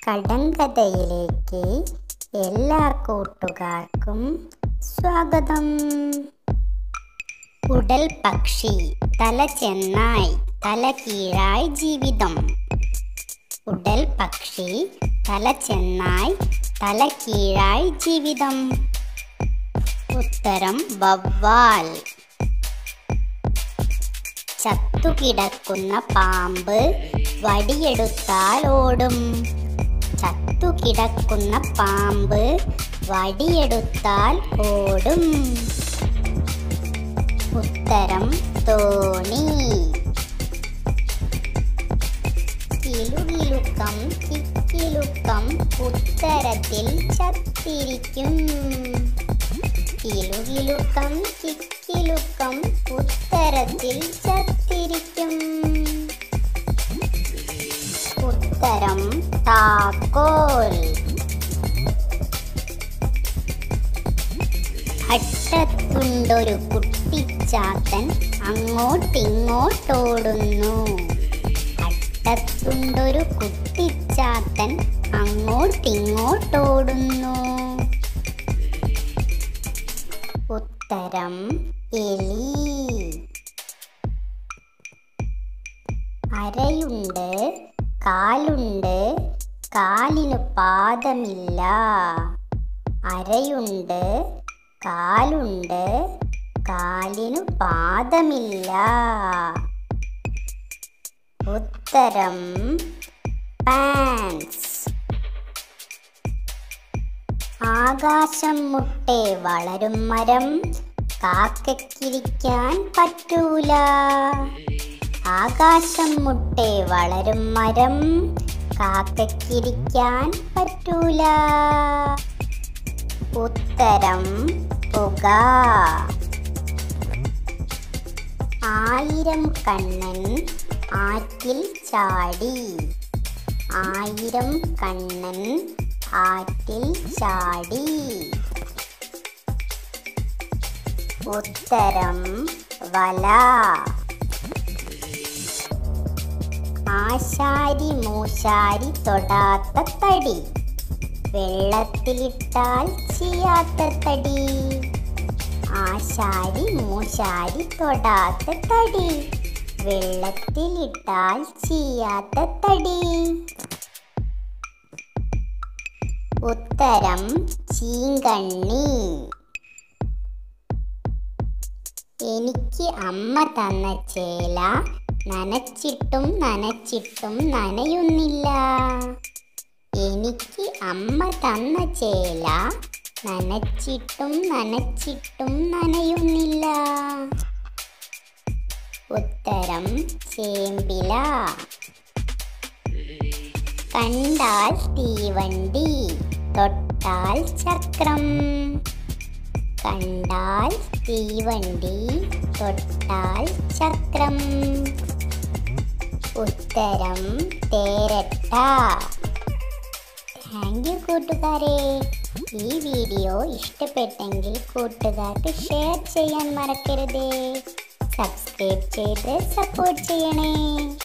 കടങ്കഥയിലേക്ക് എല്ലാ കൂട്ടുകാർക്കും സ്വാഗതം ഉടൽ പക്ഷി തല ചെന്നായി തല കീഴായി ജീവിതം ഉടൽ പക്ഷി തല ചെന്നായി തല കീഴായി ജീവിതം ഉത്തരം വവ്വാൽ ചത്തുകിടക്കുന്ന പാമ്പ് വടിയെടുത്താൽ ഓടും ചത്തുകിടക്കുന്ന പാമ്പ് വടിയെടുത്താൽ ഓടും ഉത്തരം തോണി കിലുകിലുക്കം കിക്കിലുക്കം ഉത്തരത്തിൽ ചത്തിരിക്കും കിലുകിലുക്കം കിക്കിലുക്കം ഉത്തരത്തിൽ ചത്തിരിക്കും ഉത്തരം താക്കോൽ അട്ടത്തുണ്ടൊരു കുട്ടിച്ചാത്തൻ അങ്ങോട്ടിങ്ങോട്ടോടുന്നു അട്ടത്തുണ്ടൊരു കുട്ടിച്ചാത്തൻ അങ്ങോട്ടിങ്ങോട്ടോടുന്നു ഉത്തരം എലി അരയുണ്ട് കാലുണ്ട് കാലിനു പാദമില്ല അരയുണ്ട് കാലുണ്ട് കാലിനു പാദമില്ല ഉത്തരം പാൻസ് ആകാശം മുട്ടെ വളരും മരം കാക്കയ്ക്കിരിക്കാൻ പറ്റൂല ആകാശം മുട്ടെ വളരും മരം കാക്കയ്ക്കിരിക്കാൻ പറ്റൂല ഉത്തരം പുക ആയിരം കണ്ണൻ ആറ്റിൽ ചാടി ആയിരം കണ്ണൻ ആറ്റിൽ ചാടി ഉത്തരം വല ആശാരി മൂശാരി തൊടാത്ത തടി വെള്ളത്തിലിട്ടാൽ ചെയ്യാത്ത തടി ആശാരി മൂശാരി തൊടാത്ത തടി വെള്ളത്തിലിട്ടാൽ ചെയ്യാത്ത തടി ഉത്തരം ചീങ്കണ്ണി എനിക്ക് അമ്മ തന്ന ചേല നനച്ചിട്ടും നനച്ചിട്ടും നനയുന്നില്ല എനിക്ക് അമ്മ തന്ന ചേല നനച്ചിട്ടും നനച്ചിട്ടും നനയുന്നില്ല ഉത്തരം ചേമ്പില കണ്ടാൽ തീവണ്ടി തൊട്ടാൽ ചക്രം കണ്ടാൽ തീവണ്ടി തൊട്ടാൽ ചക്രം ഉത്തരം തേരട്ട താങ്ക് യു കൂട്ടുകാരെ ഈ വീഡിയോ ഇഷ്ടപ്പെട്ടെങ്കിൽ കൂട്ടുകാർക്ക് ഷെയർ ചെയ്യാൻ മറക്കരുതേ സബ്സ്ക്രൈബ് ചെയ്ത് സപ്പോർട്ട് ചെയ്യണേ